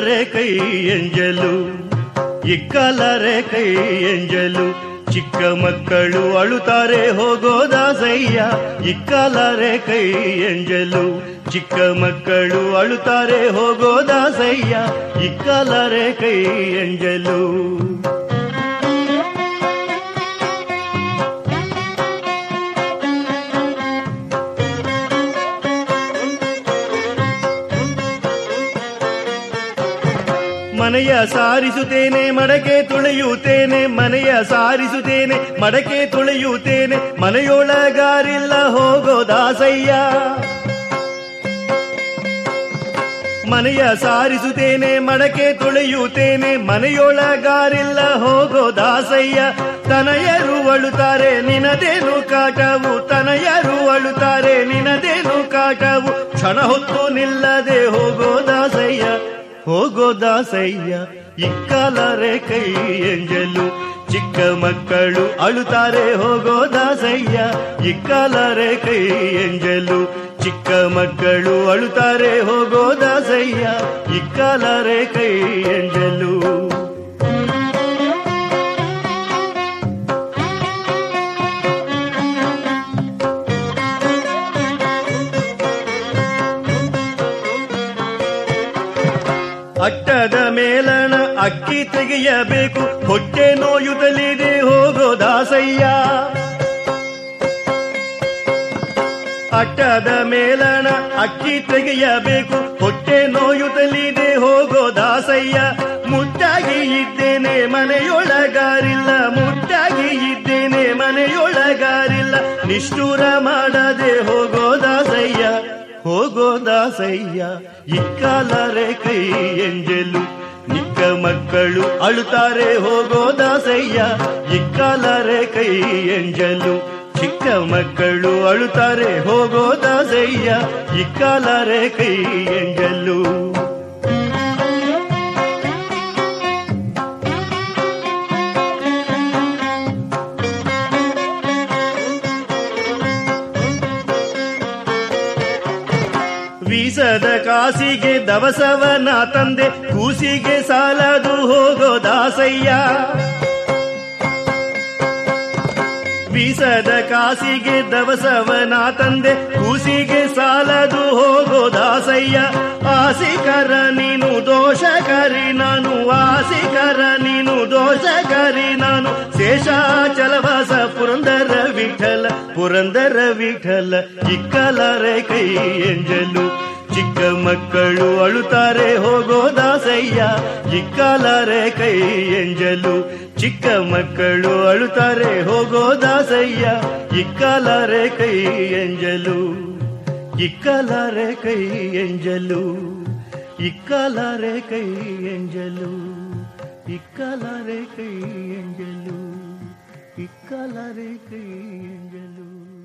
ಇಕ್ಕಲರೆ ಕೈ ಎಂಜಲು ಇಕ್ಕಲರೆ ಕೈ ಎಂಜಲು ಚಿಕ್ಕ ಮಕ್ಕಳು ಅಳುತ್ತಾರೆ ಹೋಗೋದಾಸಯ್ಯ ಇಕ್ಕಲರೆ ಕೈ ಎಂಜಲು ಚಿಕ್ಕ ಮಕ್ಕಳು ಅಳುತ್ತಾರೆ ಹೋಗೋದಾಸಯ್ಯ ಇಕ್ಕಲರೆ ಕೈ ಎಂಜಲು ಮನೆಯ ಸಾರಿಸುತ್ತೇನೆ ಮಡಕೆ ತುಳಿಯುತ್ತೇನೆ ಮನೆಯ ಸಾರಿಸುತ್ತೇನೆ ಮಡಕೆ ತುಳಿಯುತ್ತೇನೆ ಮನೆಯೊಳಗಾರಿಲ್ಲ ಹೋಗೋ ದಾಸಯ್ಯ ಮನೆಯ ಸಾರಿಸುತ್ತೇನೆ ಮಡಕೆ ತುಳಿಯುತ್ತೇನೆ ಮನೆಯೊಳಗಾರಿಲ್ಲ ಹೋಗೋ ದಾಸಯ್ಯ ತನಯರು ಅಳುತ್ತಾರೆ ನಿನದೇನು ಕಾಟವು ತನಯರು ಅಳುತ್ತಾರೆ ನಿನದೇನು ಕಾಟವು ಕ್ಷಣ ಹೊತ್ತು ನಿಲ್ಲದೆ ಹೋಗೋ ದಾಸಯ್ಯ ಹೋಗೋ ದಾಸಯ್ಯ ಇಕ್ಕಲರೆ ಕೈ ಎಂಜಲು ಚಿಕ್ಕ ಮಕ್ಕಳು ಅಳುತ್ತಾರೆ ಹೋಗೋ ದಾಸಯ್ಯ ಇಕ್ಕಲರೆ ಕೈ ಎಂಜಲು ಚಿಕ್ಕ ಮಕ್ಕಳು ಅಳುತ್ತಾರೆ ಹೋಗೋ ದಾಸಯ್ಯ ಇಕ್ಕಲರೆ ಕೈ ಎಂಜಲು ಅಟ್ಟದ ಮೇಲಣ ಅಕ್ಕಿ ತೆಗೆಯಬೇಕು ಹೊಟ್ಟೆ ನೋಯುತ್ತಲಿದೆ ಹೋಗೋ ದಾಸಯ್ಯ ಅಟ್ಟದ ಮೇಲಣ ಅಕ್ಕಿ ತೆಗೆಯಬೇಕು ಹೊಟ್ಟೆ ನೋಯುತ್ತಲಿದೆ ಹೋಗೋ ದಾಸಯ್ಯ ಮುಟ್ಟಾಗಿ ಇದ್ದೇನೆ ಮನೆಯೊಳಗಾರಿಲ್ಲ ಮುಟ್ಟಾಗಿ ಇದ್ದೇನೆ ಮನೆಯೊಳಗಾರಿಲ್ಲ ನಿಷ್ಠೂರ ಮಾಡದೆ ಹೋಗೋ ದಾಸಯ್ಯ ಹೋಗೋ ದಾಸಯ್ಯ ಇಕ್ಕಲರೆ ಕೈ ಎಂಜಲು ನಿಕ್ಕ ಮಕ್ಕಳು ಅಳುತ್ತಾರೆ ಹೋಗೋ ದಾಸಯ್ಯ ಇಕ್ಕಲರೆ ಕೈ ಎಂಜಲು ಚಿಕ್ಕ ಮಕ್ಕಳು ಅಳುತ್ತಾರೆ ಹೋಗೋ ದಾಸಯ್ಯ ಇಕ್ಕಲರೆ ಕೈ ಎಂಜಲು ವೀಸದ ಕಾಸಿಗೆ ದವಸವನ ತಂದೆ ಕೂಸಿಗೆ ಸಾಲದು ಹೋಗೋ ದಾಸಯ್ಯ ಬೀಸದ ಕಾಸಿಗೆ ದವಸವನ ತಂದೆ ಕೂಸಿಗೆ ಸಾಲದು ಹೋಗೋ ದಾಸಯ್ಯ ಆಸಿಕರ ನೀನು ದೋಷಕರಿ ನಾನು ಆಸಿಕರ ನೀನು ದೋಷಕರಿ ನಾನು ಶೇಷಾಚಲವಾಸ ಪುರಂದರ ವಿಠಲ ಪುರಂದರ ವಿಠಲ ಇಕ್ಕಲರೆ ಕೈ ಎಂಜಲು ಚಿಕ್ಕ ಮಕ್ಕಳು ಅಳುತ್ತಾರೆ ಹೋಗೋ ದಾಸಯ್ಯ ಇಕ್ಕಲರೆ ಕೈ ಎಂಜಲು ಚಿಕ್ಕ ಮಕ್ಕಳು ಅಳುತ್ತಾರೆ ಹೋಗೋ ದಾಸಯ್ಯ ಇಕ್ಕಲರೆ ಕೈ ಎಂಜಲು ಇಕ್ಕಲರೆ ಕೈ ಎಂಜಲು ಇಕ್ಕಲರೆ ಕೈ ಎಂಜಲು ಇಕ್ಕಲರೆ ಕೈ ಎಂಜಲು ಇಕ್ಕಲರೆ ಕೈ ಎಂಜಲು